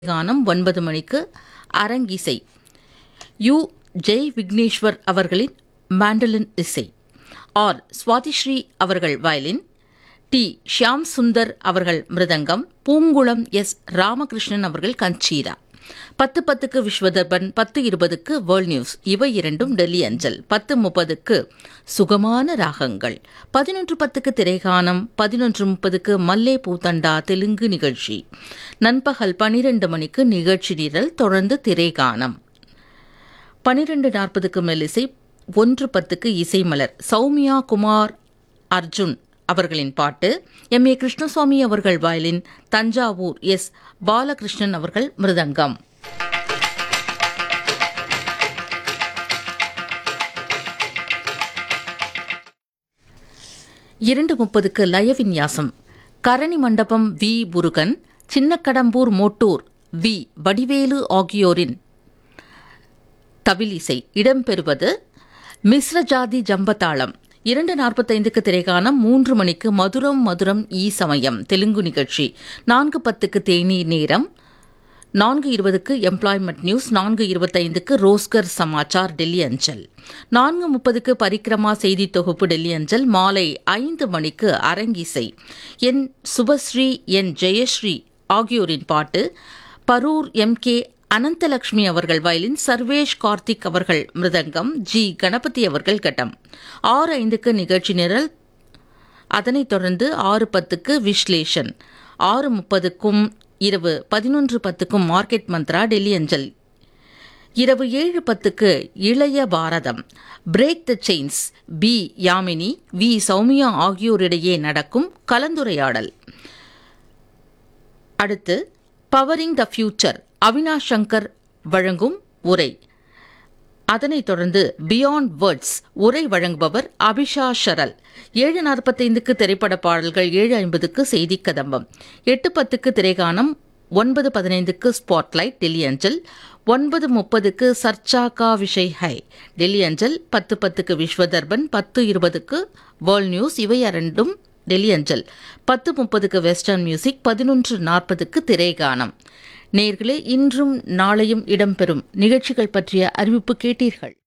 கானம் ஒன்பது மணிக்கு அரங்கிசை யு ஜெய் விக்னேஸ்வர் அவர்களின் மாண்டலின் இசை ஆர் சுவாதிஸ்ரீ அவர்கள் வயலின் டி ஷியாம் சுந்தர் அவர்கள் மிருதங்கம் பூங்குளம் எஸ் ராமகிருஷ்ணன் அவர்கள் கஞ்சீரா பத்து பத்துக்கு விஸ்வதர்பன் பத்து இருபதுக்கு வேர்ல்ட் நியூஸ் இவை இரண்டும் டெல்லி அஞ்சல் பத்து முப்பதுக்கு சுகமான ராகங்கள் பதினொன்று பத்துக்கு திரைகானம் பதினொன்று முப்பதுக்கு மல்லே பூத்தண்டா தெலுங்கு நிகழ்ச்சி நண்பகல் பனிரெண்டு மணிக்கு நிகழ்ச்சி நிரல் தொடர்ந்து திரைகானம் பனிரெண்டு நாற்பதுக்கு மெல்லிசை ஒன்று பத்துக்கு இசைமலர் சௌமியா குமார் அர்ஜுன் அவர்களின் பாட்டு எம் ஏ கிருஷ்ணசுவாமி அவர்கள் வயலின் தஞ்சாவூர் எஸ் பாலகிருஷ்ணன் அவர்கள் மிருதங்கம் இரண்டு முப்பதுக்கு லயவின்யாசம் கரணி மண்டபம் வி முருகன் சின்னக்கடம்பூர் மோட்டூர் வி வடிவேலு ஆகியோரின் தவில் இசை இடம்பெறுவது மிஸ்ர ஜாதி ஜம்பதாளம் இரண்டு நாற்பத்தைந்துக்கு திரைகானம் மூன்று மணிக்கு மதுரம் மதுரம் ஈ சமயம் தெலுங்கு நிகழ்ச்சி நான்கு பத்துக்கு தேநீர் நேரம் நான்கு இருபதுக்கு எம்ப்ளாய்மெண்ட் நியூஸ் நான்கு இருபத்தைந்துக்கு ரோஸ்கர் சமாச்சார் டெல்லி அஞ்சல் நான்கு முப்பதுக்கு பரிக்ரமா செய்தி தொகுப்பு டெல்லி அஞ்சல் மாலை ஐந்து மணிக்கு அரங்கிசை என் சுபஸ்ரீ என் ஜெயஸ்ரீ ஆகியோரின் பாட்டு பரூர் எம் கே அனந்தலட்சுமி அவர்கள் வயலின் சர்வேஷ் கார்த்திக் அவர்கள் மிருதங்கம் ஜி கணபதி அவர்கள் கட்டம் ஆறு ஐந்துக்கு நிகழ்ச்சி நிரல் அதனைத் தொடர்ந்து ஆறு பத்துக்கு விஸ்லேஷன் ஆறு முப்பதுக்கும் இரவு பதினொன்று பத்துக்கும் மார்க்கெட் மந்த்ரா டெல்லி அஞ்சல் இரவு ஏழு பத்துக்கு இளைய பாரதம் break the chains P Yamini V Soumya ஆகியோரிடையே நடக்கும் கலந்துரையாடல் அடுத்து powering the future Avinash Shankar வழங்கும் உரை அதனைத் தொடர்ந்து பியாண்ட் வேர்ட்ஸ் உரை வழங்குபவர் அபிஷா ஷரல் ஏழு நாற்பத்தைந்துக்கு திரைப்பட பாடல்கள் ஏழு ஐம்பதுக்கு செய்தி கதம்பம் எட்டு பத்துக்கு திரைகானம் ஒன்பது பதினைந்துக்கு ஸ்பாட்லைட் டெல்லி அஞ்சல் ஒன்பது முப்பதுக்கு சர்ச்சா கா விஷய் ஹை டெல்லி அஞ்சல் பத்து பத்துக்கு விஸ்வதர்பன் பத்து இருபதுக்கு வேர்ல்ட் நியூஸ் இவை இரண்டும் டெல்லி அஞ்சல் பத்து முப்பதுக்கு வெஸ்டர்ன் மியூசிக் பதினொன்று நாற்பதுக்கு திரைகானம் நேர்களே இன்றும் நாளையும் இடம்பெறும் நிகழ்ச்சிகள் பற்றிய அறிவிப்பு கேட்டீர்கள்